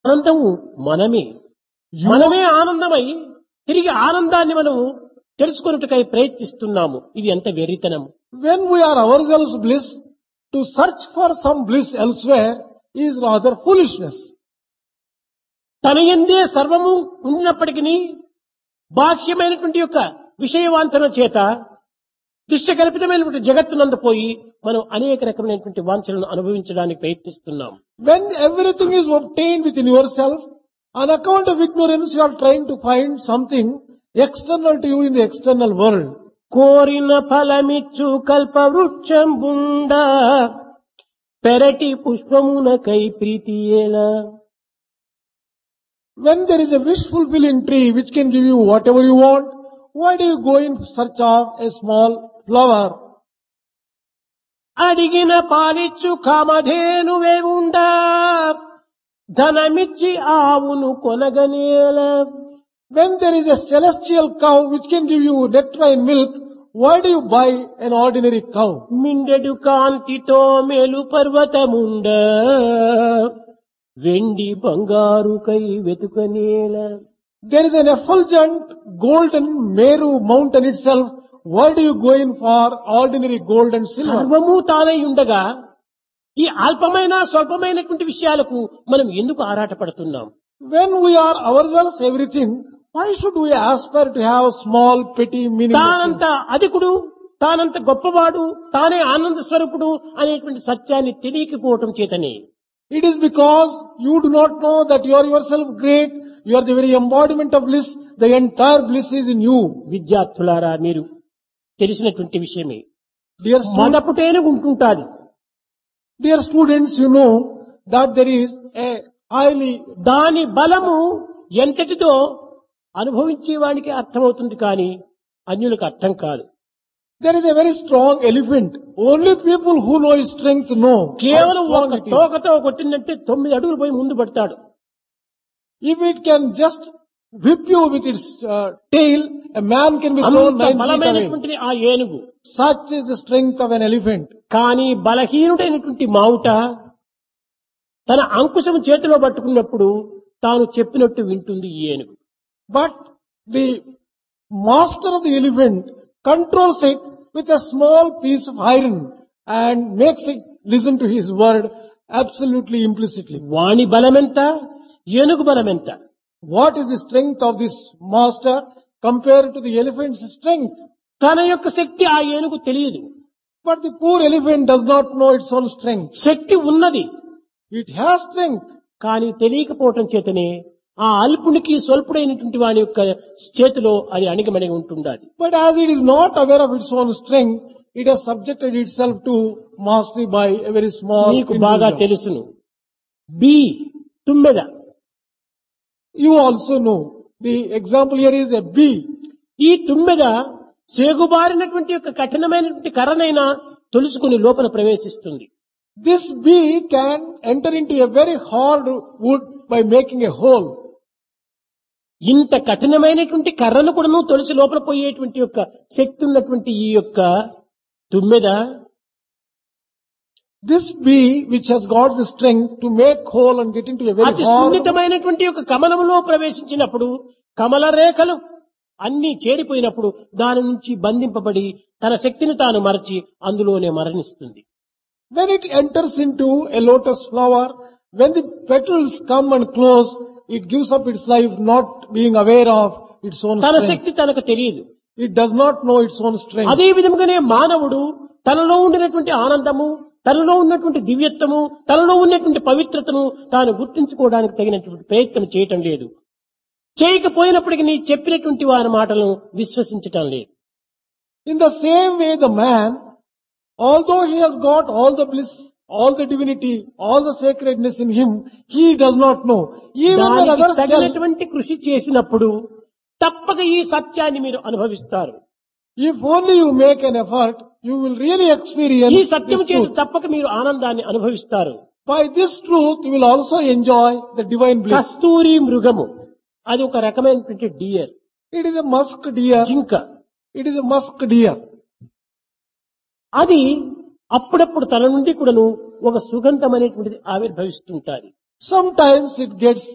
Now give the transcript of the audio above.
ఆనందము మనమే You- మనమే ఆనందమై తిరిగి ఆనందాన్ని మనము తెలుసుకున్నట్టుకై ప్రయత్నిస్తున్నాము ఇది ఎంత వెర్రితనం When we are ourselves bliss, to search for some bliss elsewhere is rather foolishness. తన ఎందే సర్వము ఉన్నప్పటికీ బాహ్యమైనటువంటి యొక్క విషయవాంఛన చేత దృశ్యకల్పితమైనటువంటి జగత్తునందు పోయి మనం అనేక రకమైనటువంటి వాంఛలను అనుభవించడానికి ప్రయత్నిస్తున్నాం When everything is obtained within yourself, on account of ignorance you are trying to find something external to you in the external world. కోరిన ఫలమిచ్చు కల్ప వృక్షం బుండ పెరటి పుష్పమునకై ప్రీతి ఎలా When there is a wish fulfilling tree which can give you whatever you want, why do you go in search of a small flower? అడిగిన పాలిచ్చు కామధేనువే ఉండా ధనమిచ్చి ఆవును కొనగనేల When there is a celestial cow which can give you nectar and milk, why do you buy an ordinary cow? మిండెడు కాంతితో మేలు పర్వతముండ వెండి బంగారుకై వెతుకనేల There is an effulgent golden Meru mountain itself. Why do you go in for ordinary gold and silver? సర్వము తానై ఉండగా ఈ అల్పమైన స్వల్పమైనటువంటి విషయాలకు మనం ఎందుకు ఆరాటపడుతున్నాం When we are ourselves everything, why should we aspire to have small, petty, meaningless తానంత అధికుడు తానంత గొప్పవాడు తానే ఆనంద స్వరూపుడు అనేటువంటి సత్యాన్ని తెలియకపోవటం చేతనే things? It is because you do not know that you are yourself great, you are the very embodiment of bliss, the entire bliss is in you. విద్యార్థులారా మీరు తెలిసినటువంటి విషయమే Dear, stu- మొదపుటేనే ఉంటుంటాది dear students, you know that there is a highly దాని బలము ఎంతటితో అనుభవించేవానికి అర్థమవుతుంది కానీ అన్యులకు అర్థం కాదు There is a very strong elephant. Only people who know its strength know. how కేవలం strong ఒక it is. తోకతో కొట్టిందంటే తొమ్మిది అడుగులు పోయి ముందు పడతాడు If it can just whip you with its uh, tail, a man can be thrown అంత nine feet away. బలమైనటువంటిది ఆ ఏనుగు Such is the strength of an elephant. కానీ బలహీనుడైనటువంటి మావుట తన అంకుశం చేతిలో పట్టుకున్నప్పుడు తాను చెప్పినట్టు వింటుంది ఈ ఏనుగు But the master of the elephant controls it with a small piece of iron and makes it listen to his word absolutely implicitly. వాణి బలమెంత ఏనుగు బలమెంత What is the strength of this master compared to the elephant's strength? తన యొక్క శక్తి ఆ ఏనుగు తెలియదు But the poor elephant does not know its own strength. శక్తి ఉన్నది It has strength. కానీ తెలియకపోవటం చేతనే ఆ అల్పునికి స్వల్పుడైనటువంటి వాని యొక్క చేతిలో అది అణిగమణిగి ఉంటుండాలి But as it is not aware of its own strength, it has subjected itself to mastery by a very small నీకు బాగా individual. తెలుసును బి తుమ్మెద You also know. The example here is a bee. ఈ తుమ్మెద సేగుబారినటువంటి యొక్క కఠినమైనటువంటి కర్రనైనా తొలుచుకుని లోపల ప్రవేశిస్తుంది This bee can enter into a very hard wood by making a hole. ఇంత కఠినమైనటువంటి కర్రను కూడాను తొలిసి లోపల పోయేటువంటి యొక్క శక్తి ఉన్నటువంటి ఈ యొక్క తుమ్మెద This bee, which has got the strength to make hole and get into a very అతి hard, సున్నితమైనటువంటి యొక్క కమలములో ప్రవేశించినప్పుడు కమల రేఖలు అన్ని చేరిపోయినప్పుడు దాని నుంచి బంధింపబడి తన శక్తిని తాను మరచి అందులోనే మరణిస్తుంది when it enters into a lotus flower, when the petals come and close, it gives up its life not being aware of its own తన strength. శక్తి తనకు తెలియదు It does not know its own strength. అదే విధముగానే మానవుడు తనలో ఉండినటువంటి ఆనందము తనలో ఉన్నటువంటి దివ్యత్వము తనలో ఉన్నటువంటి పవిత్రతను తాను గుర్తించుకోవడానికి తగినటువంటి ప్రయత్నం చేయటం లేదు చేయకపోయినప్పటికీ నీ చెప్పినటువంటి వారి మాటలను విశ్వసించటం లేదు In the same way, the man, although he has got all the bliss, all the divinity, all the sacredness in him, he does not know. Even when దానికి others tell, తగినటువంటి కృషి చేసినప్పుడు తప్పక ఈ సత్యాన్ని మీరు అనుభవిస్తారు if only you make an effort, you will really ఈ experience సత్యం this చేత truth. తప్పక మీరు ఆనందాన్ని అనుభవిస్తారు By this truth, you will also enjoy the divine bliss. కస్తూరి మృగము అది ఒక రకమైనటువంటి deer It is a musk deer. జింక It is a musk deer. అది అప్పుడప్పుడు తన నుండి కూడాను ఒక సుగంధం అనేటువంటిది ఆవిర్భవిస్తుంటాది Sometimes it gets